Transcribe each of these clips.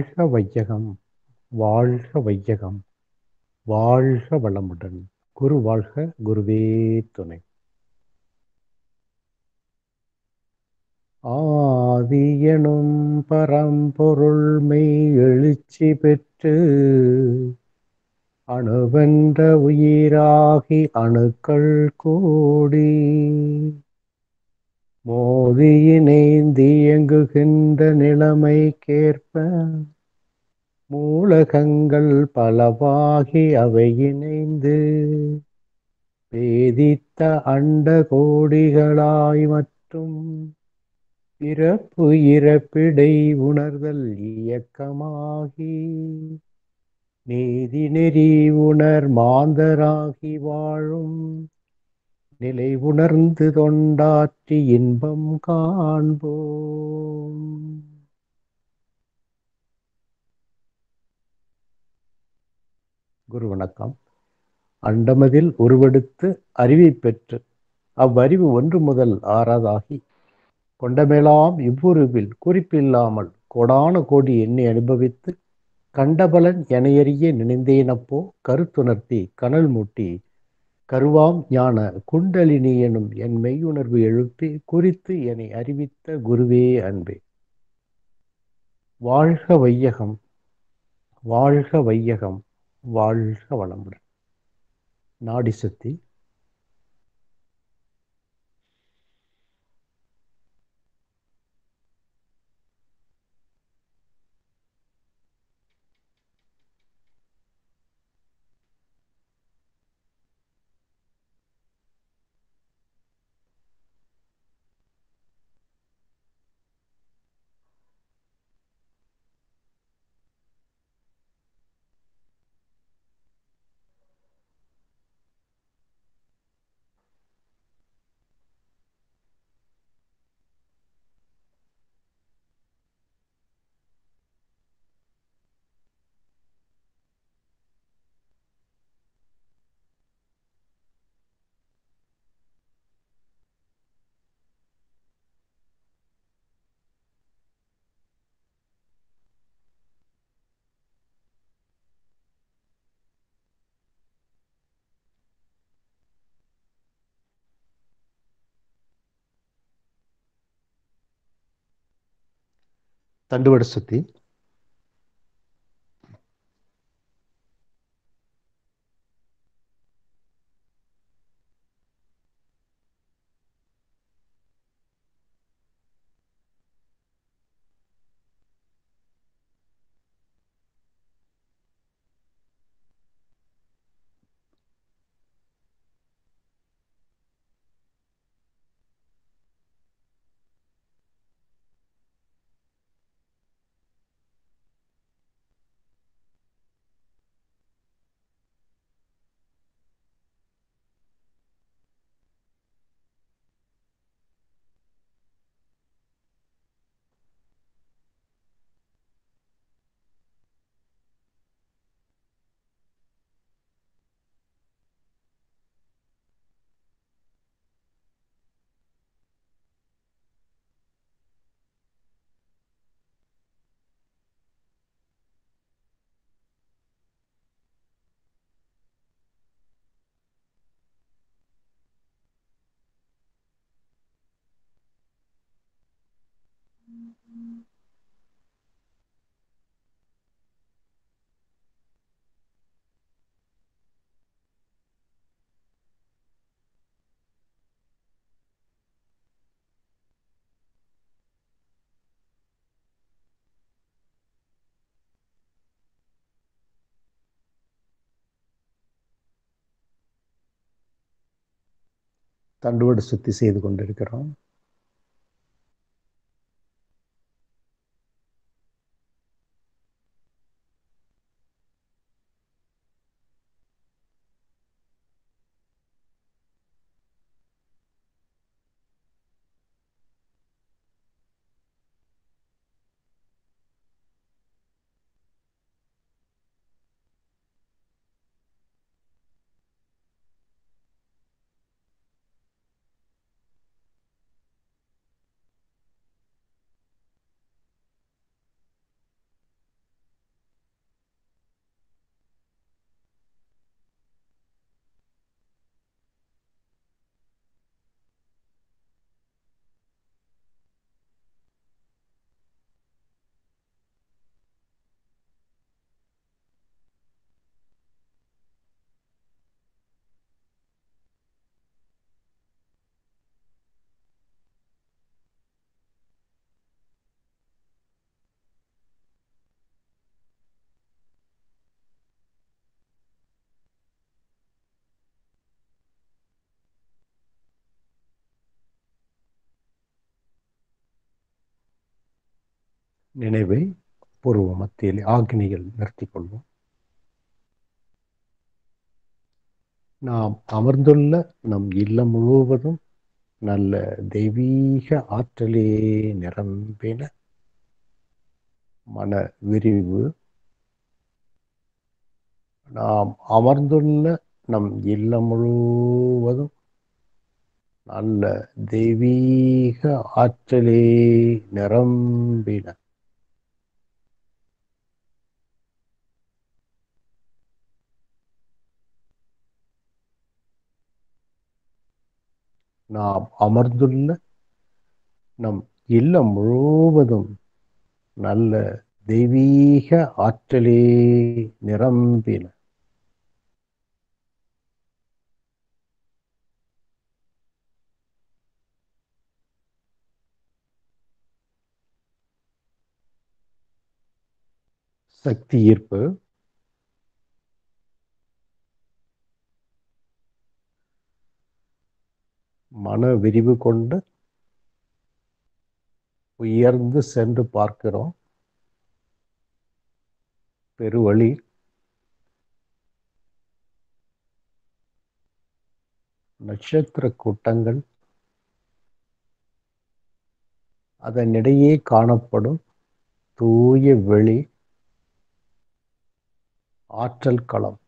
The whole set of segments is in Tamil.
வாழ்க வையகம் வாழ்க வையகம் வாழ்க வளமுடன் குரு வாழ்க குருவே துணை ஆதியனும் பரம்பொருள் மெய் எழுச்சி பெற்று அணுவென்ற உயிராகி அணுக்கள் கூடி மோதியினைந்து இயங்குகின்ற நிலைமைக்கேற்ப மூலகங்கள் பலவாகி அவை இணைந்து பேதித்த அண்ட கோடிகளாய் மற்றும் பிறப்பு இறப்பிடை உணர்தல் இயக்கமாகி நீதி நெறி உணர் மாந்தராகி வாழும் நிலை உணர்ந்து தொண்டாற்றி இன்பம் காண்போம் குரு வணக்கம் அண்டமதில் உருவெடுத்து அறிவை பெற்று அவ்வறிவு ஒன்று முதல் ஆறாதாகி கொண்டமேலாம் இவ்வுருவில் குறிப்பில்லாமல் கோடான கோடி எண்ணி அனுபவித்து கண்டபலன் எனையறிய நினைந்தேனப்போ கருத்துணர்த்தி கனல் மூட்டி கருவாம் ஞான குண்டலினி எனும் என் மெய்யுணர்வு எழுப்பி குறித்து என்னை அறிவித்த குருவே அன்பே வாழ்க வையகம் வாழ்க வையகம் வாழ்க வளமுடன் நாடி சுத்தி தண்டுவட சுத்தி தண்டுவட சுத்தி செய்து கொண்டிருக்கிறோம் நினைவை பூர்வ மத்தியில் ஆக்னியில் நிறுத்திக் கொள்வோம் நாம் அமர்ந்துள்ள நம் இல்லம் முழுவதும் நல்ல தெய்வீக ஆற்றலே நிரம்பின மன விரிவு நாம் அமர்ந்துள்ள நம் இல்லம் முழுவதும் நல்ல தெய்வீக ஆற்றலே நிரம்பின நாம் அமர்ந்துள்ள நம் இல்லம் முழுவதும் நல்ல தெய்வீக ஆற்றலே நிரம்பின சக்தி ஈர்ப்பு மன விரிவு கொண்டு உயர்ந்து சென்று பார்க்கிறோம் பெருவழி நட்சத்திர கூட்டங்கள் அதனிடையே காணப்படும் தூய வெளி ஆற்றல் களம்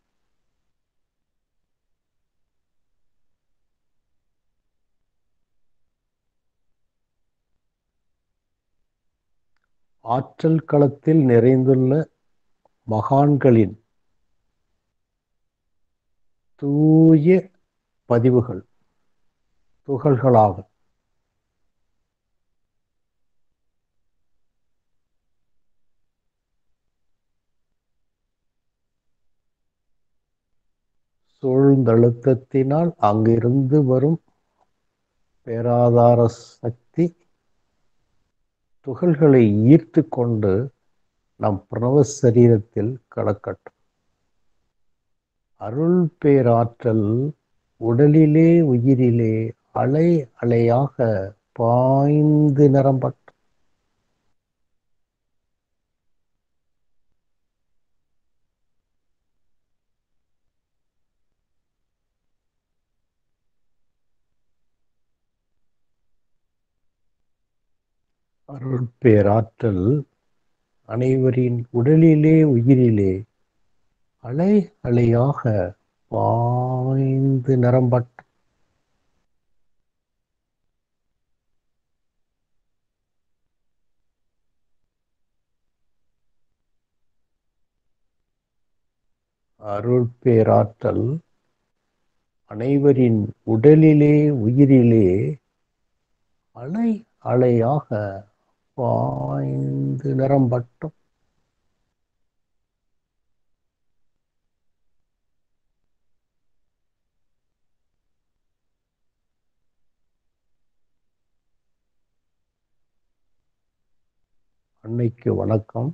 ஆற்றல் களத்தில் நிறைந்துள்ள மகான்களின் தூய பதிவுகள் துகள்களாக சூழ்ந்தழுத்தத்தினால் அங்கிருந்து வரும் பேராதார சக்தி துகள்களை ஈர்த்து கொண்டு நம் பிரணவ சரீரத்தில் கலக்கட்டும் அருள் பேராற்றல் உடலிலே உயிரிலே அலை அலையாக பாய்ந்து நிரம்பட்டும் அருள் பேராற்றல் அனைவரின் உடலிலே உயிரிலே அலை அலையாக பாய்ந்து நிரம்பட்டும் அருள் பேராற்றல் அனைவரின் உடலிலே உயிரிலே அலை அலையாக பாய்ந்து நிரம்பட்டும் அன்னைக்கு வணக்கம்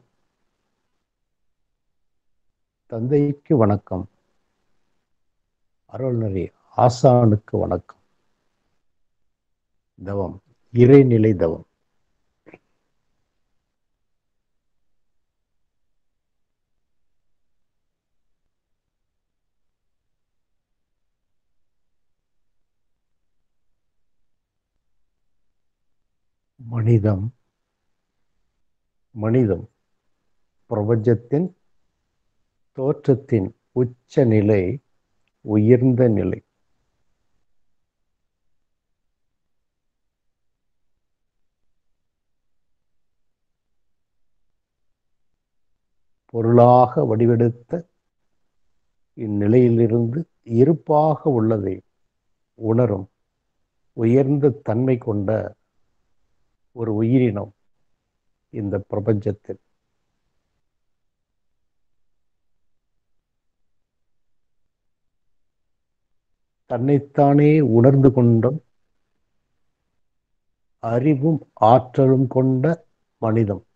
தந்தைக்கு வணக்கம் அருள்நெறி ஆசானுக்கு வணக்கம் தவம் இறைநிலை தவம் மனிதம் மனிதம் பிரபஞ்சத்தின் தோற்றத்தின் உச்ச நிலை உயர்ந்த நிலை பொருளாக வடிவெடுத்த இந்நிலையிலிருந்து இருப்பாக உள்ளதை உணரும் உயர்ந்த தன்மை கொண்ட ஒரு உயிரினம் இந்த பிரபஞ்சத்தில் தன்னைத்தானே உணர்ந்து கொண்டும் அறிவும் ஆற்றலும் கொண்ட மனிதம்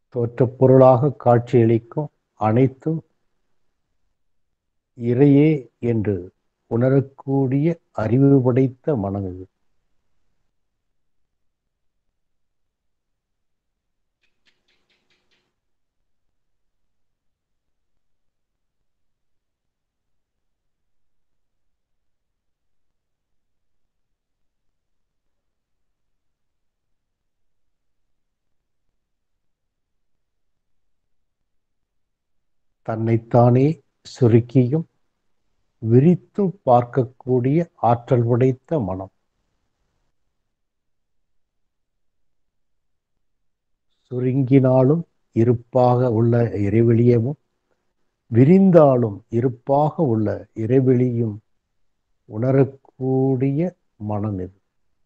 தோற்றப் பொருளாக காட்சியளிக்கும் அனைத்தும் இறையே என்று உணரக்கூடிய அறிவு படைத்த மனம் இது தன்னைத்தானே சுருக்கியும் விரித்தும் பார்க்கக்கூடிய ஆற்றல் படைத்த மனம் சுருங்கினாலும் இருப்பாக உள்ள இறைவெளியமும் விரிந்தாலும் இருப்பாக உள்ள இறைவெளியும் உணரக்கூடிய மனம் இது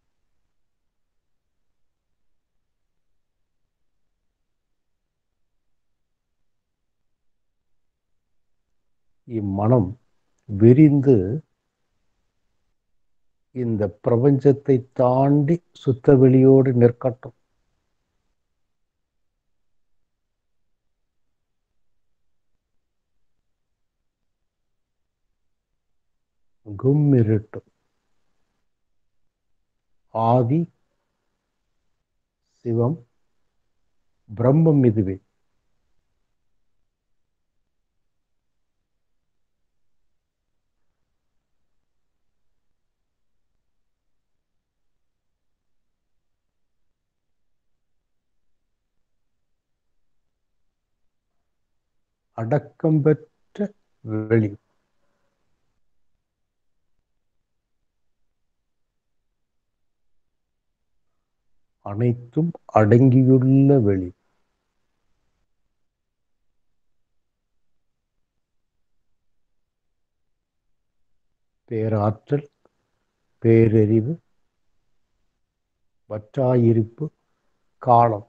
இம்மனம் விரிந்து இந்த பிரபஞ்சத்தை தாண்டி சுத்த வெளியோடு நிற்கட்டும் கும் இருட்டும் ஆதி சிவம் பிரம்மம் இதுவே அடக்கம் பெற்ற வெளி அனைத்தும் அடங்கியுள்ள வெளி பேராற்றல் பேரறிவு வற்றாயிருப்பு காலம்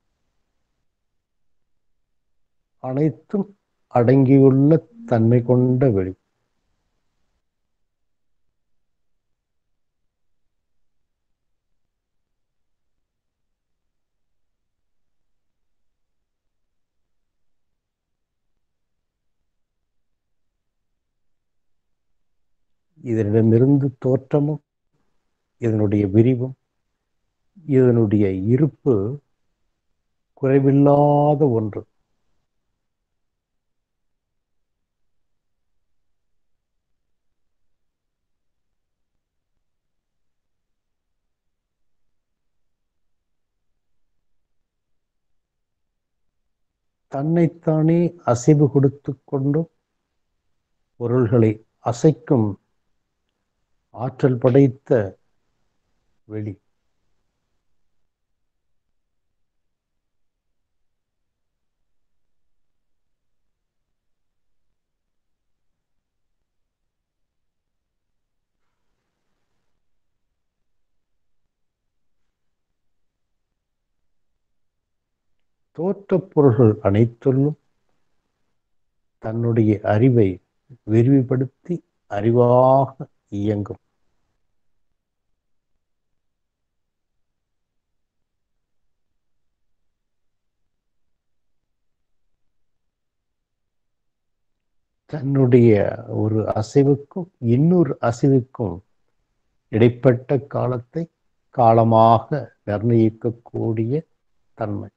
அனைத்தும் அடங்கியுள்ள தன்மை கொண்ட வெளி இதனிடமிருந்து தோற்றமும் இதனுடைய விரிவும் இதனுடைய இருப்பு குறைவில்லாத ஒன்று தன்னைத்தானே அசைவு கொடுத்து கொண்டும் பொருள்களை அசைக்கும் ஆற்றல் படைத்த வெளி தோற்றப் பொருள்கள் அனைத்துள்ளும் தன்னுடைய அறிவை விரிவுபடுத்தி அறிவாக இயங்கும் தன்னுடைய ஒரு அசைவுக்கும் இன்னொரு அசைவுக்கும் இடைப்பட்ட காலத்தை காலமாக நிர்ணயிக்கக்கூடிய தன்மை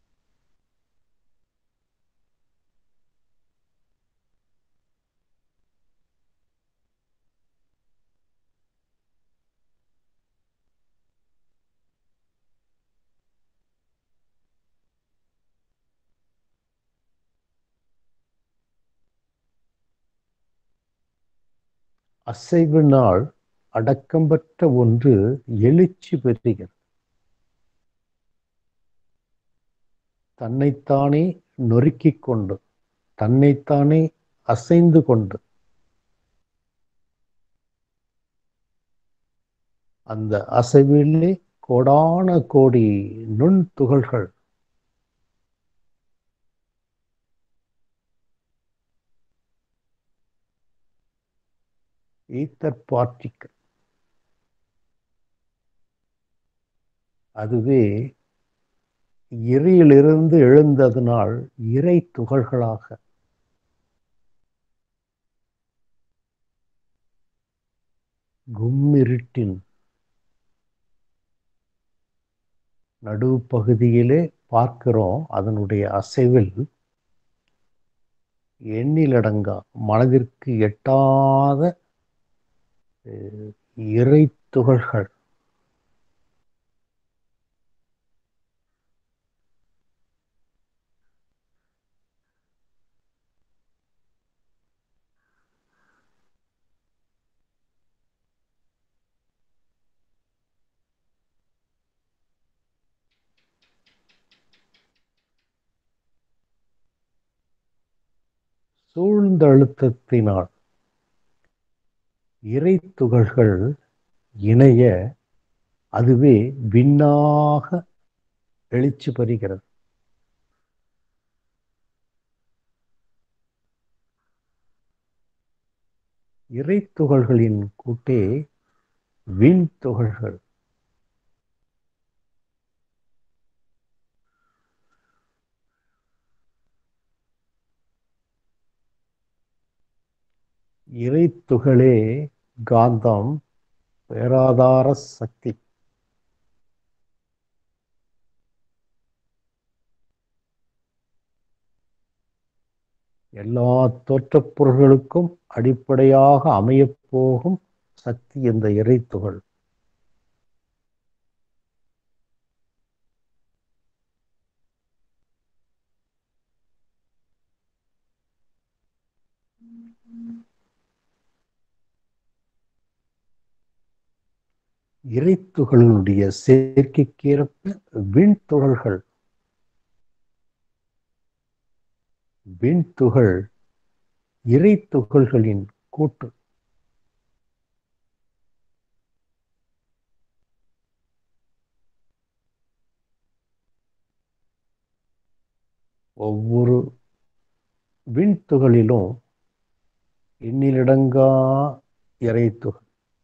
அசைவினால் அடக்கம் பெற்ற ஒன்று எழுச்சி பெறுகிறது தன்னைத்தானே நொறுக்கிக் கொண்டு தன்னைத்தானே அசைந்து கொண்டு அந்த அசைவிலே கோடான கோடி நுண் துகள்கள் ஈத்தர் பார்ட்டிக்கல் அதுவே இறையிலிருந்து எழுந்ததனால் இறை துகள்களாக கும்மிருட்டின் நடுப்பகுதியிலே பார்க்கிறோம் அதனுடைய அசைவில் எண்ணிலடங்கா மனதிற்கு எட்டாத அஹ், இறை துகள்கள் சூழ்ந்த அழுத்தத்தினால் இறை துகள்கள் இணைய அதுவே விண்ணாக எழுச்சி பெறுகிறது இறை துகள்களின் கூட்டே விண் துகள்கள் இறை துகளே காந்தம் பேராதார சக்தி எல்லா தோற்றப் பொருள்களுக்கும் அடிப்படையாக அமையப் போகும் சக்தி இந்த இறை துகள் இறைத்துகளினுடைய சேர்க்கைக்கேற்ப விண்துகள்கள் விண்துகள் இறைத்துகள்களின் கூட்டு ஒவ்வொரு விண்துகளிலும் எண்ணிலடங்கா இறைத்துகள்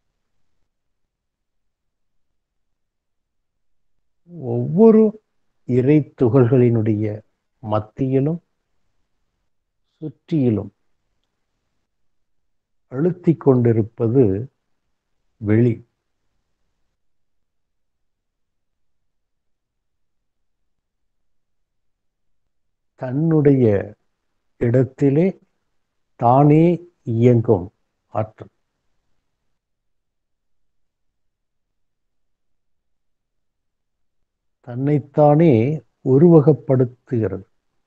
ஒவ்வொரு இறை துகள்களினுடைய மத்தியிலும் சுற்றியிலும் அழுத்திக் கொண்டிருப்பது வெளி தன்னுடைய இடத்திலே தானே இயங்கும் ஆற்றல் தன்னைத்தானே உருவகப்படுத்துகிறது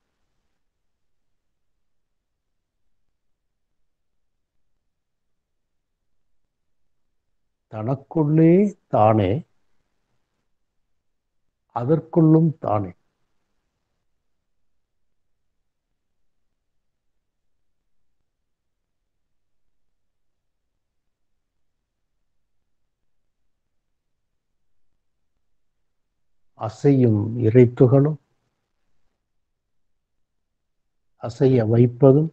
தனக்குள்ளே தானே அதற்குள்ளும் தானே அசையும் இறைத்துகளும் அசைய வைப்பதும்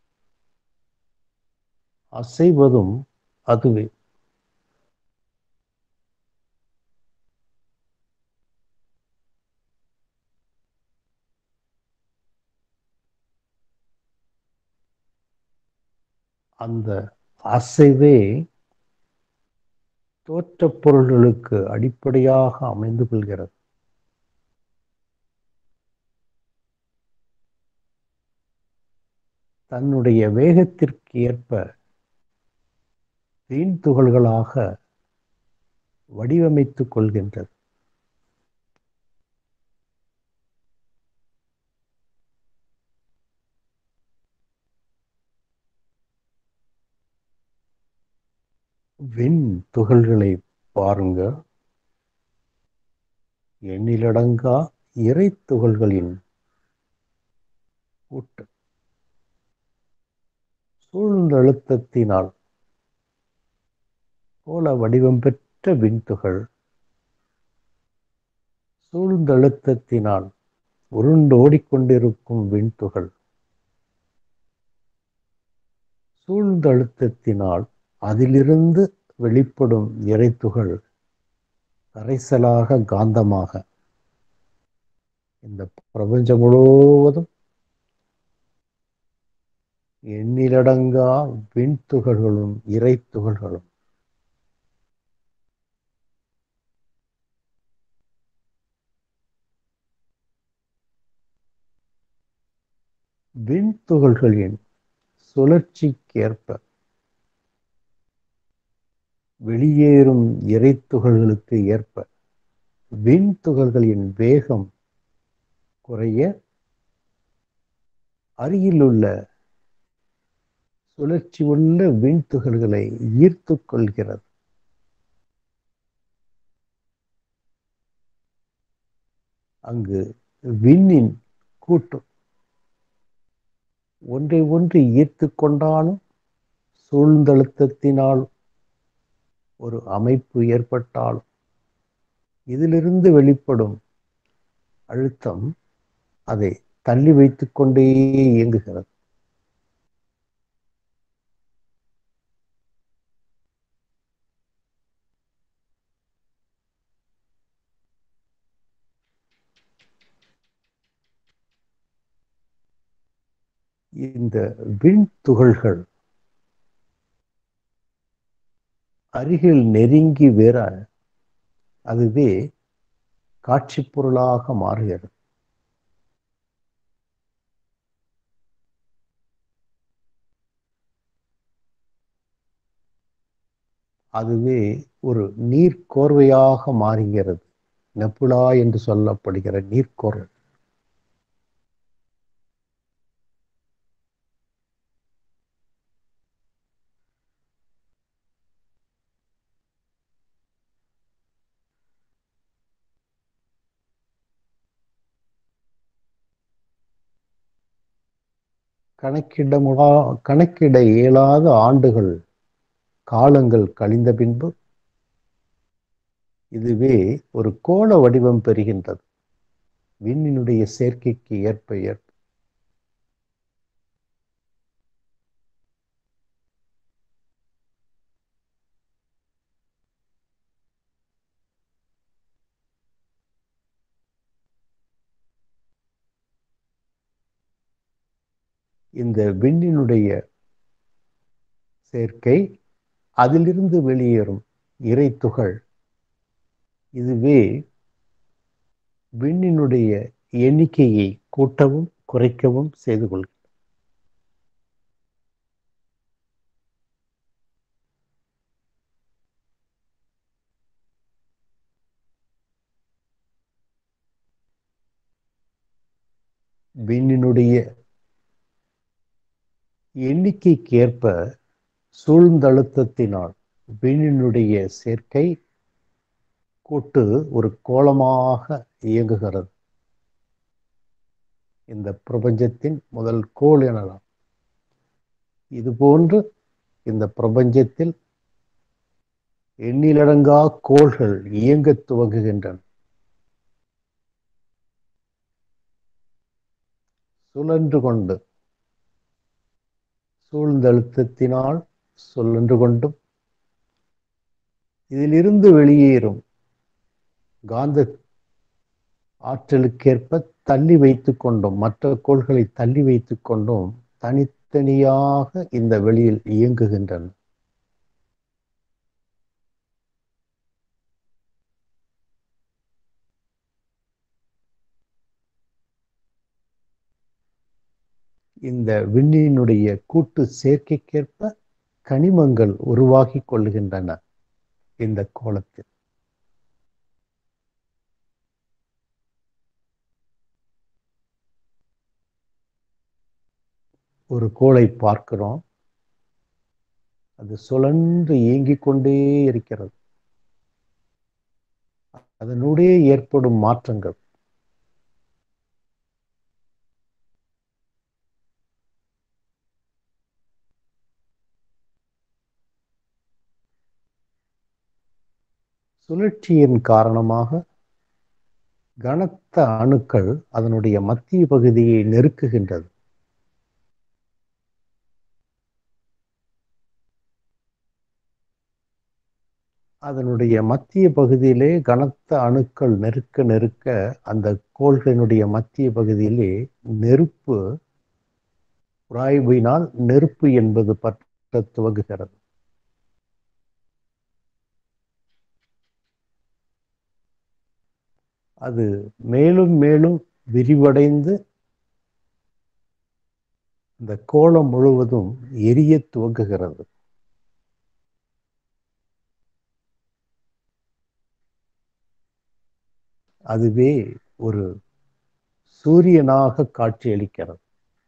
அசைவதும் அதுவே அந்த அசைவே தோற்றப் பொருள்களுக்கு அடிப்படையாக அமைந்து கொள்கிறது தன்னுடைய வேகத்திற்கு ஏற்ப வீண் துகள்களாக வடிவமைத்துக் கொள்கின்றது விண் துகள்களை பாருங்க எண்ணிலடங்கா இறை துகள்களின் கூட்டு சூழ்ந்த அழுத்தத்தினால் போல வடிவம் பெற்ற விண்துகள் சூழ்ந்த அழுத்தத்தினால் உருண்டோடிக்கொண்டிருக்கும் விண்துகள் சூழ்ந்த அழுத்தத்தினால் அதிலிருந்து வெளிப்படும் இறைத்துகள் கரைசலாக காந்தமாக இந்த பிரபஞ்சம் முழுவதும் எண்ணிலடங்கா விண்துகள்களும் இறை துகள்களும் விண்துகள்களின் சுழற்சிக்கேற்ப வெளியேறும் இறைத்துகள்களுக்கு ஏற்ப விண்துகள்களின் வேகம் குறைய அருகிலுள்ள சுழற்சி உள்ள விண்துகள்களை ஈர்த்து கொள்கிறது அங்கு விண்ணின் கூட்டம் ஒன்றை ஒன்று ஈர்த்து கொண்டாலும் சூழ்ந்தழுத்தத்தினால் ஒரு அமைப்பு ஏற்பட்டாலும் இதிலிருந்து வெளிப்படும் அழுத்தம் அதை தள்ளி வைத்துக் கொண்டே இயங்குகிறது இந்த விண் துகள்கள் அருகில் நெருங்கி வேற அதுவே காட்சி பொருளாக மாறுகிறது அதுவே ஒரு நீர்க்கோர்வையாக மாறுகிறது நெப்புலா என்று சொல்லப்படுகிற நீர்க்கோர்வை கணக்கிட முடா கணக்கிட இயலாத ஆண்டுகள் காலங்கள் கழிந்த பின்பு இதுவே ஒரு கோள வடிவம் பெறுகின்றது விண்ணினுடைய சேர்க்கைக்கு ஏற்ப ஏற்ப இந்த விண்ணினுடைய சேர்க்கை அதிலிருந்து வெளியேறும் இறைத்துகள் இதுவே விண்ணினுடைய எண்ணிக்கையை கூட்டவும் குறைக்கவும் செய்து கொள்கிறது விண்ணினுடைய எண்ணிக்கைக்கேற்ப சூழ்ந்தழுத்தத்தினால் விண்ணினுடைய சேர்க்கை கூட்டு ஒரு கோலமாக இயங்குகிறது இந்த பிரபஞ்சத்தின் முதல் கோள் எனலாம் இதுபோன்று இந்த பிரபஞ்சத்தில் எண்ணிலடங்கா கோள்கள் இயங்கத் துவங்குகின்றன சுழன்று கொண்டு சூழ்ந்தழுத்தத்தினால் சுழன்று கொண்டும் இதிலிருந்து வெளியேறும் காந்த ஆற்றலுக்கேற்ப தள்ளி வைத்துக் கொண்டும் மற்ற கோள்களை தள்ளி வைத்துக் கொண்டும் தனித்தனியாக இந்த வெளியில் இயங்குகின்றன இந்த விண்ணினுடைய கூட்டு சேர்க்கைக்கேற்ப கனிமங்கள் உருவாகி கொள்ளுகின்றன இந்த கோலத்தில் ஒரு கோளை பார்க்கிறோம் அது சுழன்று இயங்கிக் கொண்டே இருக்கிறது அதனுடைய ஏற்படும் மாற்றங்கள் சுழற்சியின் காரணமாக கனத்த அணுக்கள் அதனுடைய மத்திய பகுதியை நெருக்குகின்றது அதனுடைய மத்திய பகுதியிலே கனத்த அணுக்கள் நெருக்க நெருக்க அந்த கோள்களினுடைய மத்திய பகுதியிலே நெருப்பு உராய்வினால் நெருப்பு என்பது பற்ற துவங்குகிறது அது மேலும் மேலும் விரிவடைந்து இந்த கோலம் முழுவதும் எரிய துவங்குகிறது அதுவே ஒரு சூரியனாக காட்சியளிக்கிறது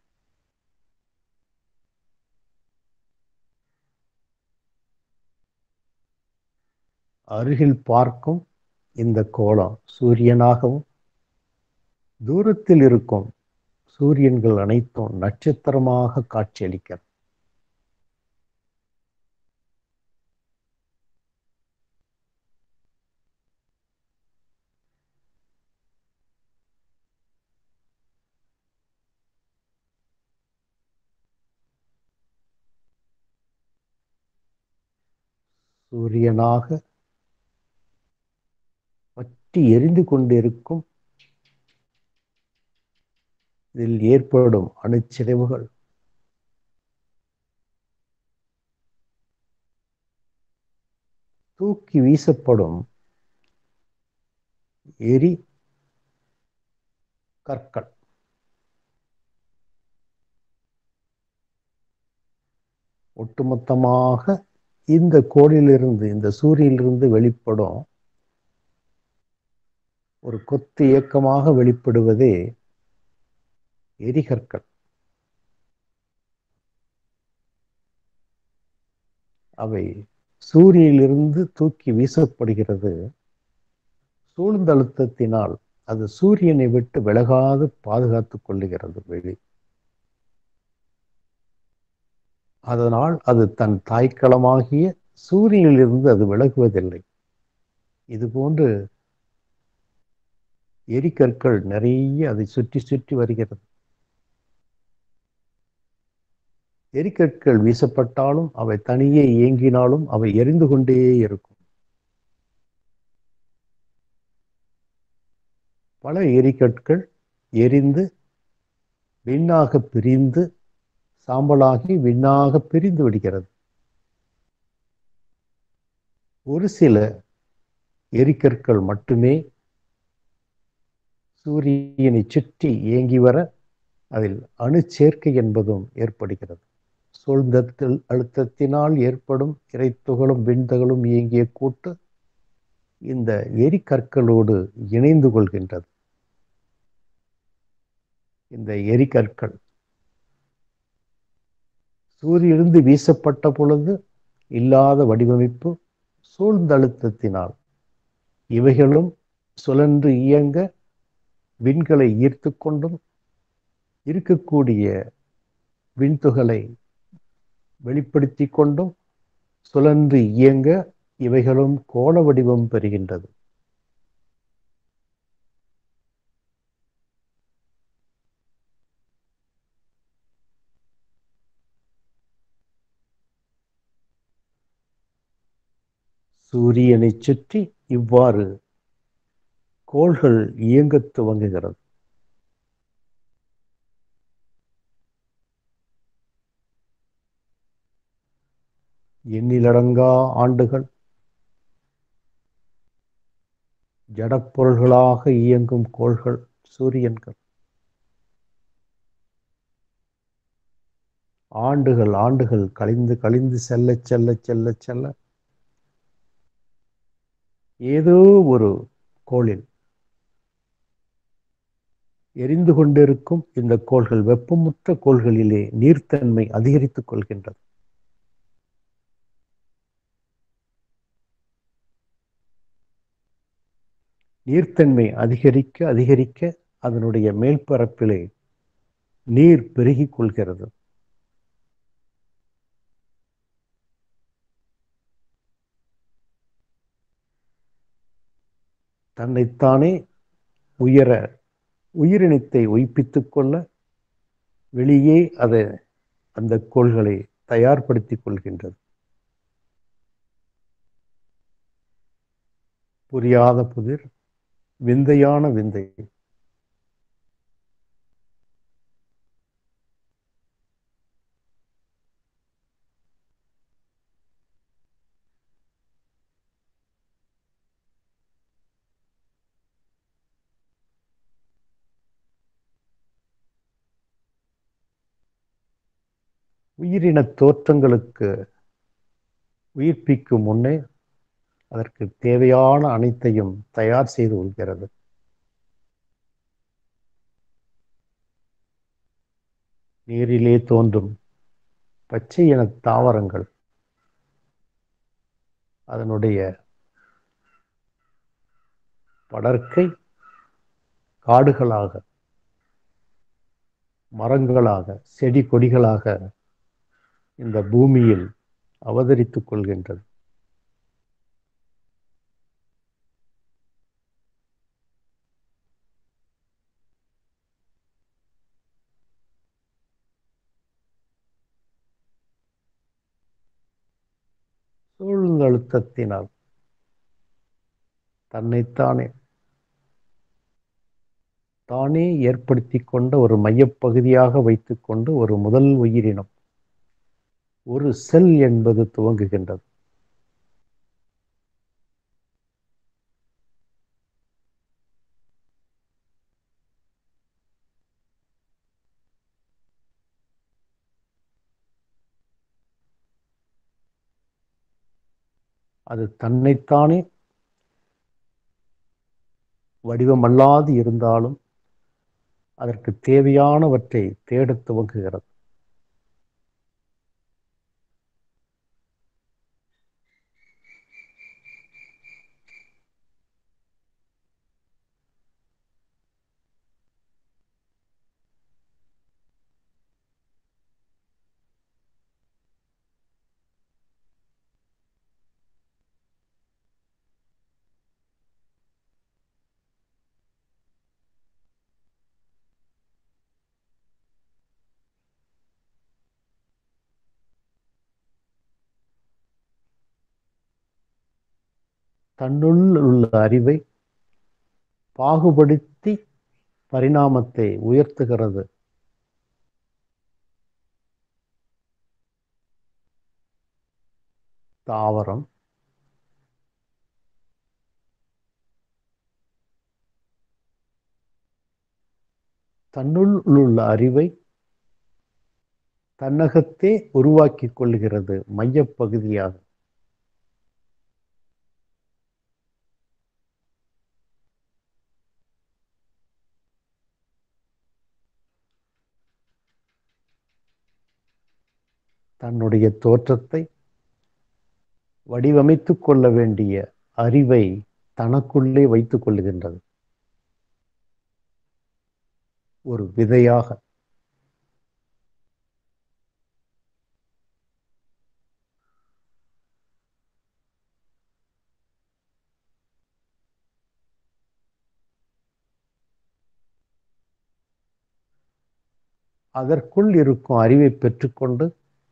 அருகில் பார்க்கும் இந்த கோலம் சூரியனாகவும் தூரத்தில் இருக்கும் சூரியன்கள் அனைத்தும் நட்சத்திரமாக காட்சியளிக்கிறது சூரியனாக பற்றி எரிந்து கொண்டிருக்கும் இதில் ஏற்படும் அணுச்சிதைவுகள் தூக்கி வீசப்படும் எரி கற்கள் ஒட்டுமொத்தமாக இந்த கோளிலிருந்து இந்த சூரியனிலிருந்து வெளிப்படும் ஒரு கொத்து இயக்கமாக வெளிப்படுவதே எரிகற்கள் அவை சூரியனிலிருந்து தூக்கி வீசப்படுகிறது சூழ்ந்த அழுத்தத்தினால் அது சூரியனை விட்டு விலகாது பாதுகாத்துக் கொள்ளுகிறது வெளி அதனால் அது தன் தாய்க்களமாகிய சூரியனிலிருந்து அது விலகுவதில்லை இதுபோன்று எரிக்கற்கள் நிறைய அதை சுற்றி சுற்றி வருகிறது எரிக்கற்கள் வீசப்பட்டாலும் அவை தனியே இயங்கினாலும் அவை எரிந்து கொண்டே இருக்கும் பல எரிக்கற்கள் எரிந்து விண்ணாக பிரிந்து சாம்பலாகி விண்ணாக பிரிந்து விடுகிறது ஒரு சில எரிக்கற்கள் மட்டுமே சூரியனை சுற்றி இயங்கி வர அதில் அணு சேர்க்கை என்பதும் ஏற்படுகிறது சூழ்ந்தத்தில் அழுத்தத்தினால் ஏற்படும் இறைத்துகளும் விண்துகளும் இயங்கிய கூட்டு இந்த எரிக்கற்களோடு இணைந்து கொள்கின்றது இந்த எரிக்கற்கள் சூரியனிலிருந்து வீசப்பட்ட பொழுது இல்லாத வடிவமைப்பு சூழ்ந்தழுத்தத்தினால் இவைகளும் சுழன்று இயங்க விண்களை ஈர்த்து கொண்டும் இருக்கக்கூடிய விண்துகளை வெளிப்படுத்தி கொண்டும் சுழன்று இயங்க இவைகளும் கோள வடிவம் பெறுகின்றது சூரியனை சுற்றி இவ்வாறு கோள்கள் இயங்கத் துவங்குகிறது எண்ணிலடங்கா ஆண்டுகள் ஜடப்பொருள்களாக இயங்கும் கோள்கள் சூரியன்கள் ஆண்டுகள் ஆண்டுகள் கழிந்து கழிந்து செல்ல செல்ல செல்ல செல்ல ஏதோ ஒரு கோளில் எரிந்து கொண்டிருக்கும் இந்த கோள்கள் வெப்பமுற்ற கோள்களிலே நீர்த்தன்மை அதிகரித்துக் கொள்கின்றது நீர்த்தன்மை அதிகரிக்க அதிகரிக்க அதனுடைய மேல்பரப்பிலே நீர் பெருகிக் கொள்கிறது தன்னைத்தானே உயர உயிரினத்தை உயிப்பித்துக் கொள்ள வெளியே அதை அந்த கோள்களை தயார்படுத்திக் கொள்கின்றது புரியாத புதிர் விந்தையான விந்தை உயிரின தோற்றங்களுக்கு உயிர்ப்பிக்கும் முன்னே அதற்கு தேவையான அனைத்தையும் தயார் செய்து கொள்கிறது நீரிலே தோன்றும் பச்சை இன தாவரங்கள் அதனுடைய படர்க்கை காடுகளாக மரங்களாக செடி கொடிகளாக இந்த பூமியில் அவதரித்துக் கொள்கின்றது சூழ்ந்தழுத்தத்தினால் தன்னைத்தானே தானே ஏற்படுத்தி கொண்ட ஒரு மையப்பகுதியாக வைத்துக்கொண்டு ஒரு முதல் உயிரினம் ஒரு செல் என்பது துவங்குகின்றது அது தன்னைத்தானே வடிவமல்லாது இருந்தாலும் அதற்கு தேவையானவற்றை தேடத் துவங்குகிறது தன்னுள் உள்ள அறிவை பாகுபடுத்தி பரிணாமத்தை உயர்த்துகிறது தாவரம் தன்னுள் உள்ள அறிவை தன்னகத்தே உருவாக்கிக் கொள்கிறது மையப்பகுதியாக தன்னுடைய தோற்றத்தை வடிவமைத்துக் கொள்ள வேண்டிய அறிவை தனக்குள்ளே வைத்துக் கொள்ளுகின்றது ஒரு விதையாக அதற்குள் இருக்கும் அறிவை பெற்றுக்கொண்டு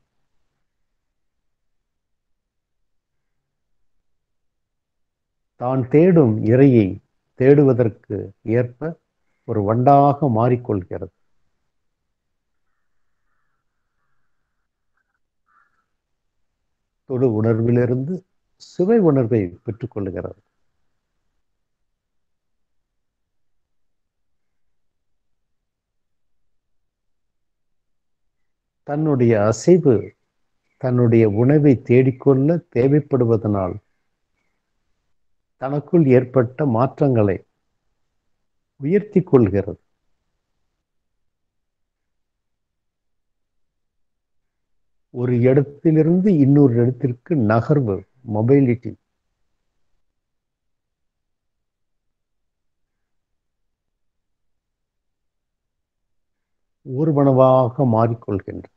தான் தேடும் இறையை தேடுவதற்கு ஏற்ப ஒரு வண்டாக மாறிக்கொள்கிறது தொடு உணர்விலிருந்து சுவை உணர்வை பெற்றுக்கொள்கிறது தன்னுடைய அசைவு தன்னுடைய உணவை தேடிக்கொள்ள தேவைப்படுவதனால் தனக்குள் ஏற்பட்ட மாற்றங்களை உயர்த்தி கொள்கிறது ஒரு இடத்திலிருந்து இன்னொரு இடத்திற்கு நகர்வு மொபைலிட்டி ஊர்வனவாக மாறிக்கொள்கின்ற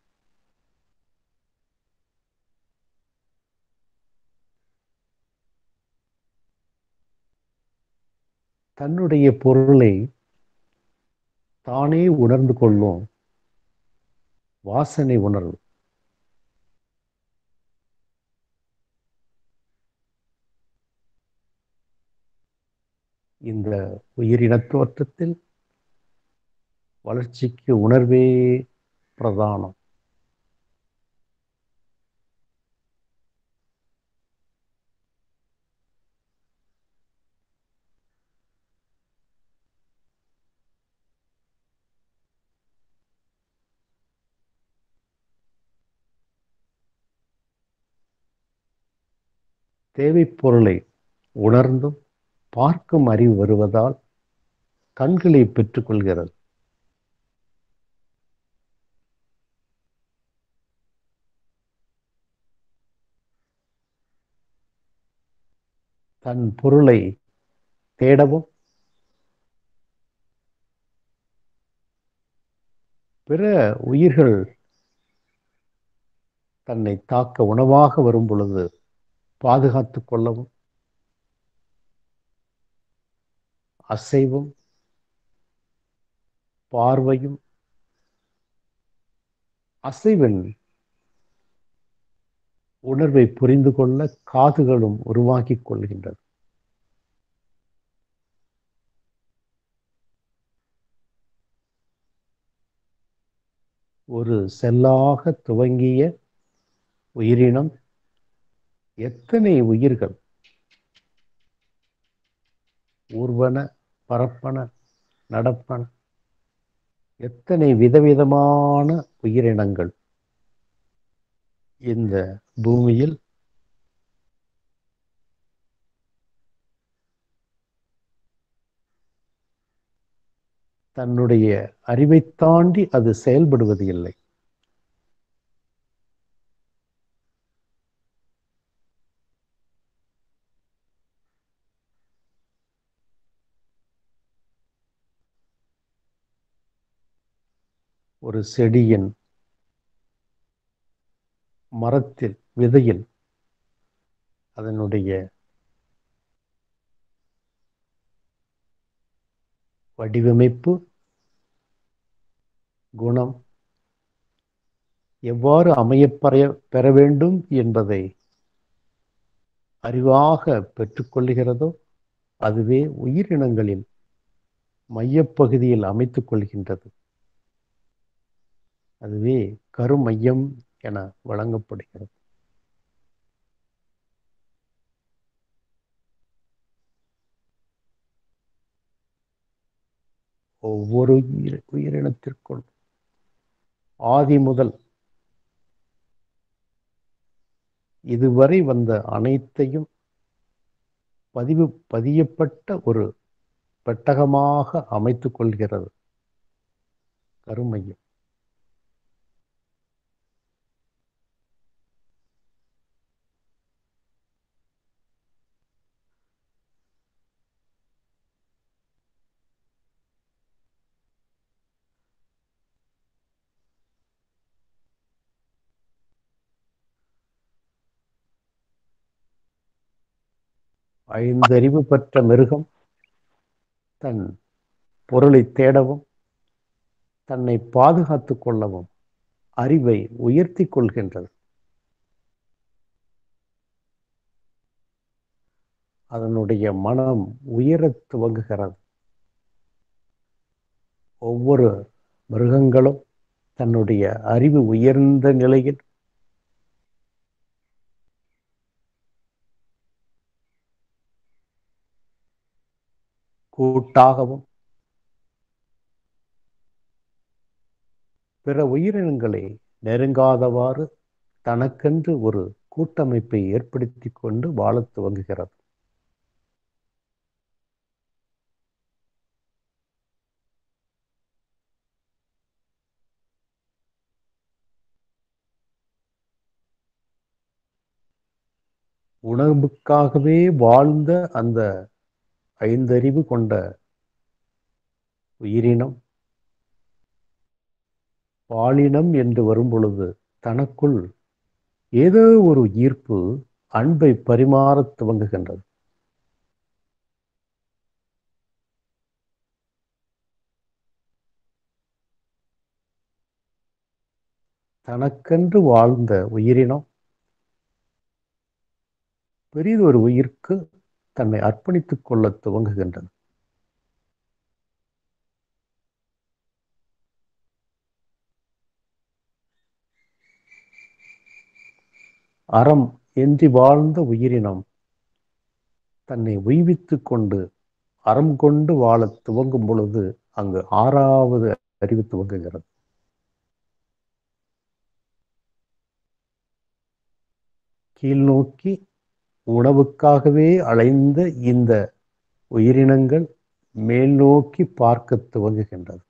தன்னுடைய பொருளை தானே உணர்ந்து கொள்ளும் வாசனை உணர்வு இந்த உயிரின தோற்றத்தில் வளர்ச்சிக்கு உணர்வே பிரதானம் தேவைப்பொருளை உணர்ந்தும் பார்க்கும் அறிவு வருவதால் கண்களை பெற்றுக்கொள்கிறது தன் பொருளை தேடவும் பிற உயிர்கள் தன்னை தாக்க உணவாக வரும் பொழுது பாதுகாத்து கொள்ளவும் அசைவும் பார்வையும் அசைவின் உணர்வை புரிந்து கொள்ள காதுகளும் உருவாக்கிக் கொள்கின்றது ஒரு செல்லாக துவங்கிய உயிரினம் எத்தனை உயிர்கள் ஊர்வன பரப்பன நடப்பன எத்தனை விதவிதமான உயிரினங்கள் இந்த பூமியில் தன்னுடைய அறிவை தாண்டி அது செயல்படுவது இல்லை ஒரு செடியின் மரத்தில் விதையில் அதனுடைய வடிவமைப்பு குணம் எவ்வாறு அமையப்பெற பெற வேண்டும் என்பதை அறிவாக பெற்றுக்கொள்கிறதோ அதுவே உயிரினங்களின் மையப்பகுதியில் அமைத்துக் கொள்கின்றது அதுவே கருமையம் என வழங்கப்படுகிறது ஒவ்வொரு உயிர் உயிரினத்திற்குள் ஆதி முதல் இதுவரை வந்த அனைத்தையும் பதிவு பதியப்பட்ட ஒரு பெட்டகமாக அமைத்துக் கொள்கிறது கருமையம் ஐந்தறிவு பெற்ற மிருகம் தன் பொருளை தேடவும் தன்னை பாதுகாத்துக் கொள்ளவும் அறிவை உயர்த்தி கொள்கின்றது அதனுடைய மனம் உயரத் துவங்குகிறது ஒவ்வொரு மிருகங்களும் தன்னுடைய அறிவு உயர்ந்த நிலையில் கூட்டாகவும் பிற உயிரினங்களை நெருங்காதவாறு தனக்கென்று ஒரு கூட்டமைப்பை ஏற்படுத்தி கொண்டு வாழத் துவங்குகிறது உணவுக்காகவே வாழ்ந்த அந்த ஐந்தறிவு கொண்ட உயிரினம் பாலினம் என்று வரும் பொழுது தனக்குள் ஏதோ ஒரு ஈர்ப்பு அன்பை பரிமாறத் துவங்குகின்றது தனக்கென்று வாழ்ந்த உயிரினம் பெரியதொரு உயிர்க்கு தன்னை அர்ப்பணித்துக் கொள்ள துவங்குகின்றது அறம் என்று வாழ்ந்த உயிரினம் தன்னை உய்வித்துக் கொண்டு அறம் கொண்டு வாழத் துவங்கும் பொழுது அங்கு ஆறாவது அறிவு துவங்குகிறது கீழ்நோக்கி உணவுக்காகவே அலைந்த இந்த உயிரினங்கள் மேல் நோக்கி பார்க்க துவங்குகின்றது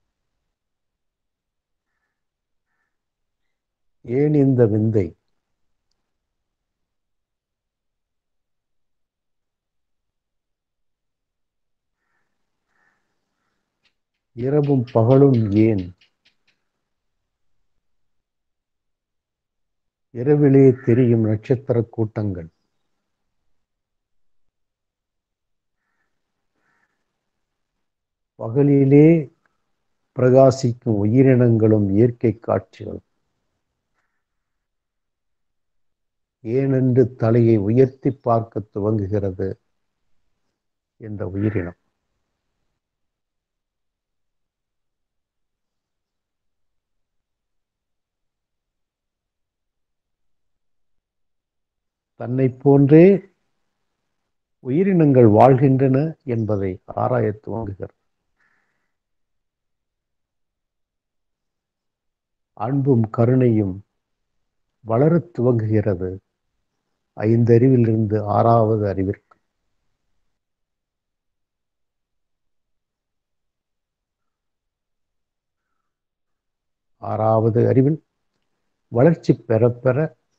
ஏன் இந்த விந்தை இரவும் பகலும் ஏன் இரவிலே தெரியும் நட்சத்திர கூட்டங்கள் பகலிலே பிரகாசிக்கும் உயிரினங்களும் இயற்கை காட்சிகளும் ஏனென்று தலையை உயர்த்தி பார்க்க துவங்குகிறது இந்த உயிரினம் தன்னை போன்றே உயிரினங்கள் வாழ்கின்றன என்பதை ஆராய துவங்குகிறது அன்பும் கருணையும் வளரத் துவங்குகிறது ஐந்தறிவிலிருந்து ஆறாவது அறிவிற்கு ஆறாவது அறிவில் வளர்ச்சி பெற பெற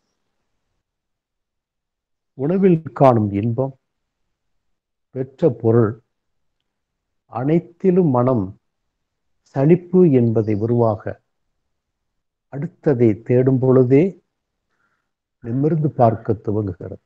உணவில் காணும் இன்பம் பெற்ற பொருள் அனைத்திலும் மனம் சலிப்பு என்பதை உருவாக அடுத்ததை தேடும் பொழுதே நிமிர்ந்து பார்க்க துவங்குகிறது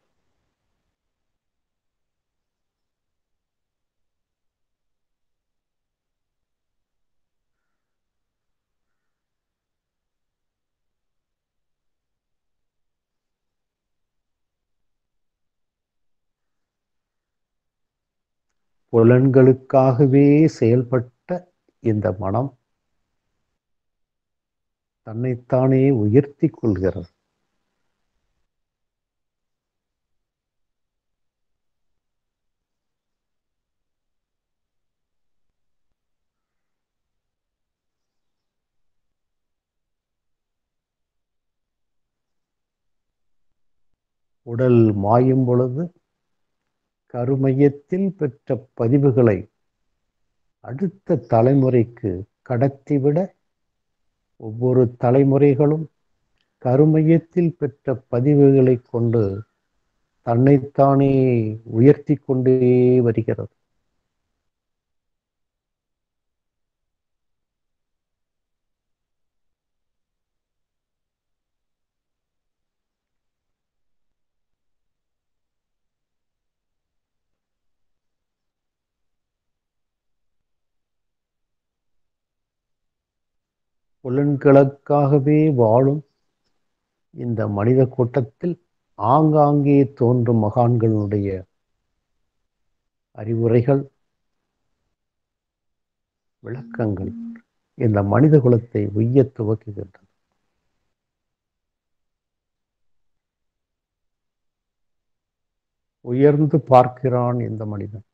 புலன்களுக்காகவே செயல்பட்ட இந்த மனம் தன்னைத்தானே உயர்த்தி கொள்கிறது உடல் மாயும் பொழுது கருமையத்தில் பெற்ற பதிவுகளை அடுத்த தலைமுறைக்கு கடத்திவிட ஒவ்வொரு தலைமுறைகளும் கருமையத்தில் பெற்ற பதிவுகளை கொண்டு தன்னைத்தானே உயர்த்தி கொண்டே வருகிறது புலன்களுக்காகவே வாழும் இந்த மனித கூட்டத்தில் ஆங்காங்கே தோன்றும் மகான்களுடைய அறிவுரைகள் விளக்கங்கள் இந்த மனித குலத்தை உய்ய துவக்குகின்றன உயர்ந்து பார்க்கிறான் இந்த மனிதன்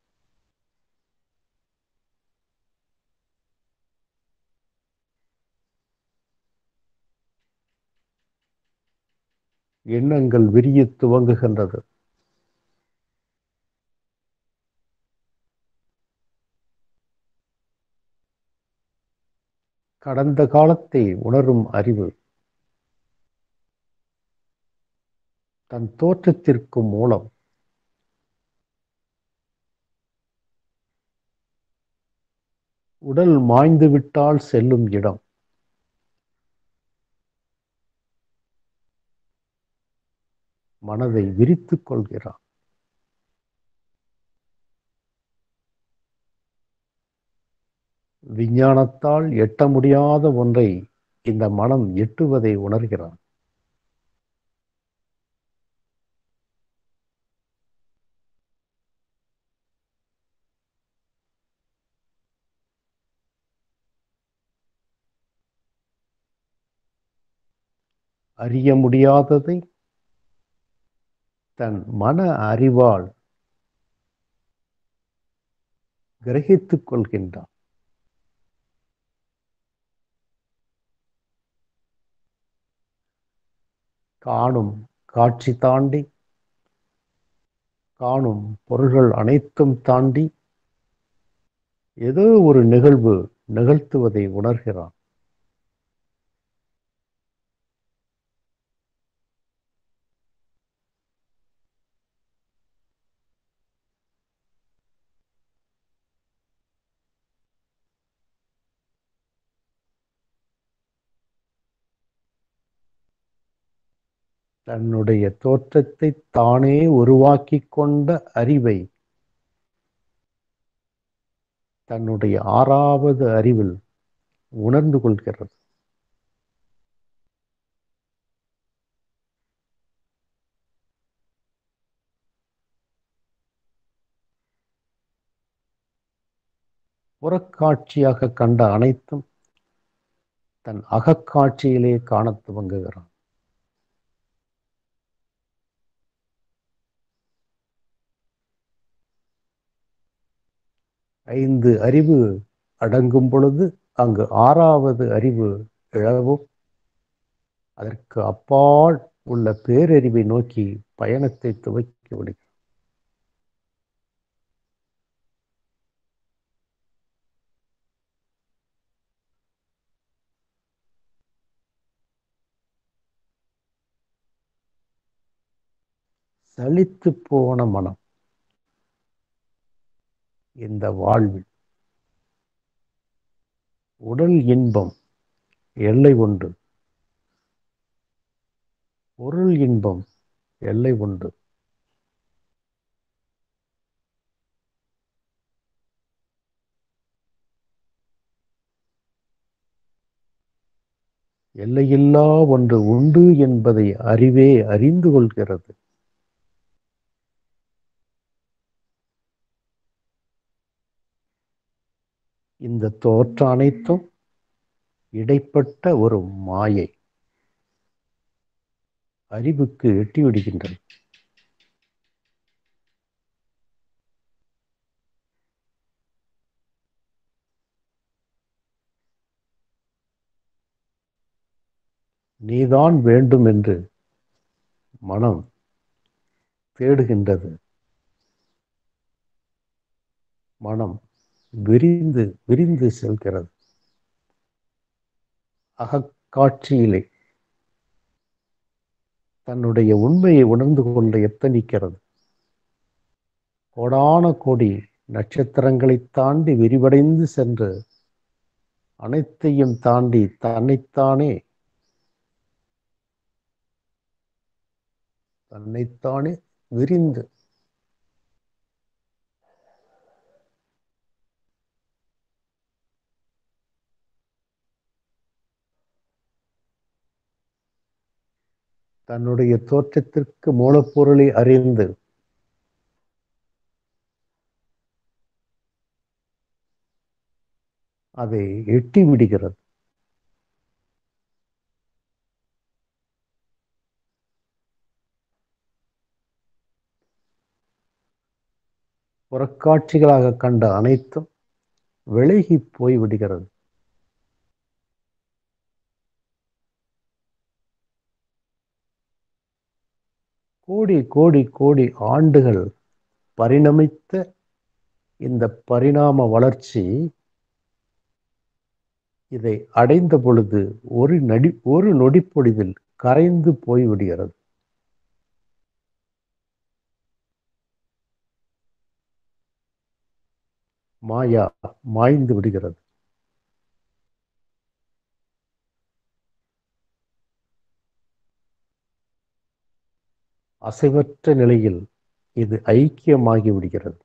எண்ணங்கள் விரிய துவங்குகின்றது கடந்த காலத்தை உணரும் அறிவு தன் தோற்றத்திற்கு மூலம் உடல் மாய்ந்து விட்டால் செல்லும் இடம் மனதை விரித்துக் கொள்கிறான் விஞ்ஞானத்தால் எட்ட முடியாத ஒன்றை இந்த மனம் எட்டுவதை உணர்கிறான் அறிய முடியாததை தன் மன அறிவால் கிரகித்துக் கொள்கின்றான் காணும் காட்சி தாண்டி காணும் பொருள்கள் அனைத்தும் தாண்டி ஏதோ ஒரு நிகழ்வு நிகழ்த்துவதை உணர்கிறான் தன்னுடைய தோற்றத்தை தானே உருவாக்கிக் கொண்ட அறிவை தன்னுடைய ஆறாவது அறிவில் உணர்ந்து கொள்கிறது புறக்காட்சியாக கண்ட அனைத்தும் தன் அகக்காட்சியிலே காணத் துவங்குகிறான் ஐந்து அறிவு அடங்கும் பொழுது அங்கு ஆறாவது அறிவு இழவும் அதற்கு அப்பால் உள்ள பேரறிவை நோக்கி பயணத்தை துவக்கி விடுகிறது சலித்து போன மனம் இந்த வாழ்வில் உடல் இன்பம் எல்லை உண்டு பொருள் இன்பம் எல்லை உண்டு எல்லையில்லா ஒன்று உண்டு என்பதை அறிவே அறிந்து கொள்கிறது இந்த தோற்ற அனைத்தும் இடைப்பட்ட ஒரு மாயை அறிவுக்கு எட்டிவிடுகின்றன நீதான் வேண்டும் என்று மனம் தேடுகின்றது மனம் விரிந்து விரிந்து செல்கிறது அகக்காட்சியிலே தன்னுடைய உண்மையை உணர்ந்து கொள்ள எத்தனிக்கிறது கோடான கோடி நட்சத்திரங்களை தாண்டி விரிவடைந்து சென்று அனைத்தையும் தாண்டி தன்னைத்தானே தன்னைத்தானே விரிந்து தன்னுடைய தோற்றத்திற்கு மூலப்பொருளை அறிந்து அதை எட்டி விடுகிறது புறக்காட்சிகளாக கண்ட அனைத்தும் விலகி போய் விடுகிறது கோடி கோடி கோடி ஆண்டுகள் பரிணமித்த இந்த பரிணாம வளர்ச்சி இதை அடைந்த பொழுது ஒரு நடி ஒரு நொடிப்பொழுதில் கரைந்து போய்விடுகிறது மாயா மாய்ந்து விடுகிறது அசைவற்ற நிலையில் இது ஐக்கியமாகி விடுகிறது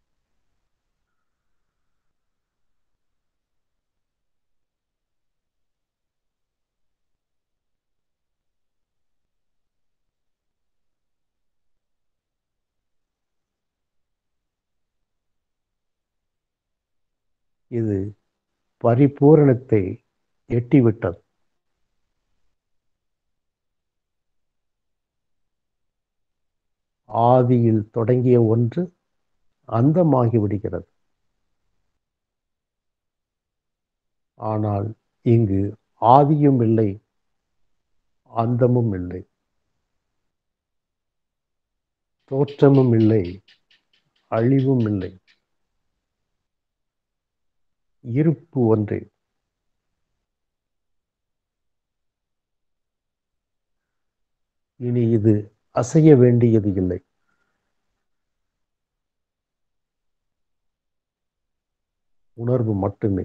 இது பரிபூரணத்தை எட்டிவிட்டது ஆதியில் தொடங்கிய ஒன்று அந்தமாகி விடுகிறது ஆனால் இங்கு ஆதியும் இல்லை அந்தமும் இல்லை தோற்றமும் இல்லை அழிவும் இல்லை இருப்பு ஒன்றே இனி இது அசைய வேண்டியது இல்லை உணர்வு மட்டுமே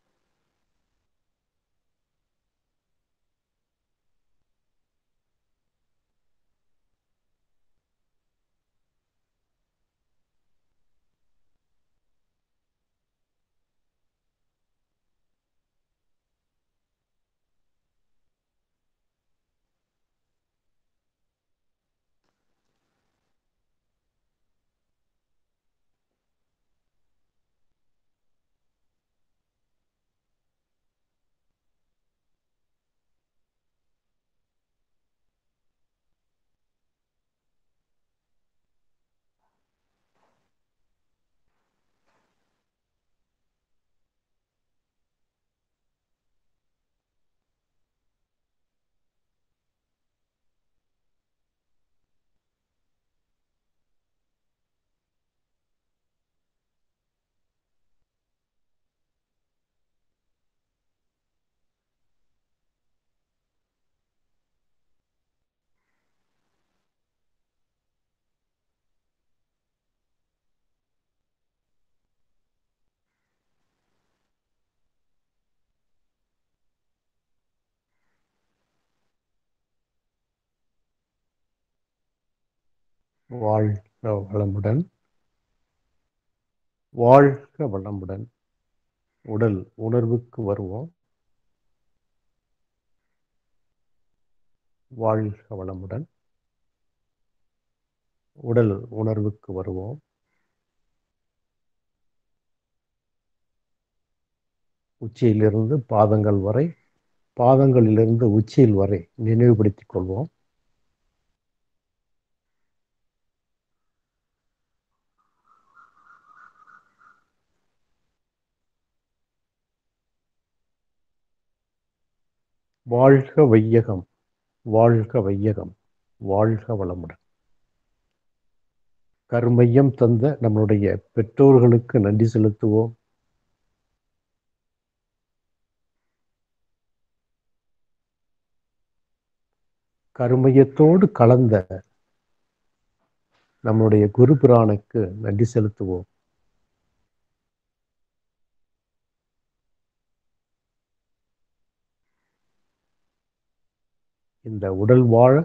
வாழ்க வளமுடன் வாழ்க வளமுடன் உடல் உணர்வுக்கு வருவோம் வாழ்க வளமுடன் உடல் உணர்வுக்கு வருவோம் உச்சியிலிருந்து பாதங்கள் வரை பாதங்களிலிருந்து உச்சியில் வரை நினைவுபடுத்திக் கொள்வோம் வாழ்க வையகம் வாழ்க வையகம் வாழ்க வளமுடன் கருமையம் தந்த நம்மளுடைய பெற்றோர்களுக்கு நன்றி செலுத்துவோம் கருமையத்தோடு கலந்த நம்முடைய குரு பிரானுக்கு நன்றி செலுத்துவோம் இந்த உடல் வாழ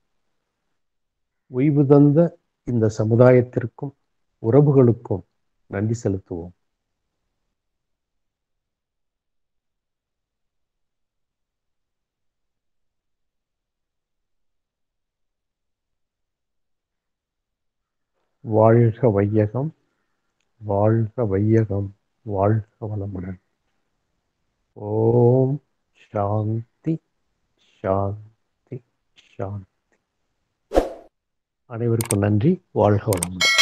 ஓய்வு தந்த இந்த சமுதாயத்திற்கும் உறவுகளுக்கும் நன்றி செலுத்துவோம் வாழ்க வையகம் வாழ்க வையகம் வாழ்க வளமுடன் ஓம் சாந்தி சாந்தி சாந்தி அனைவருக்கும் நன்றி வாழ்க வளமுடன்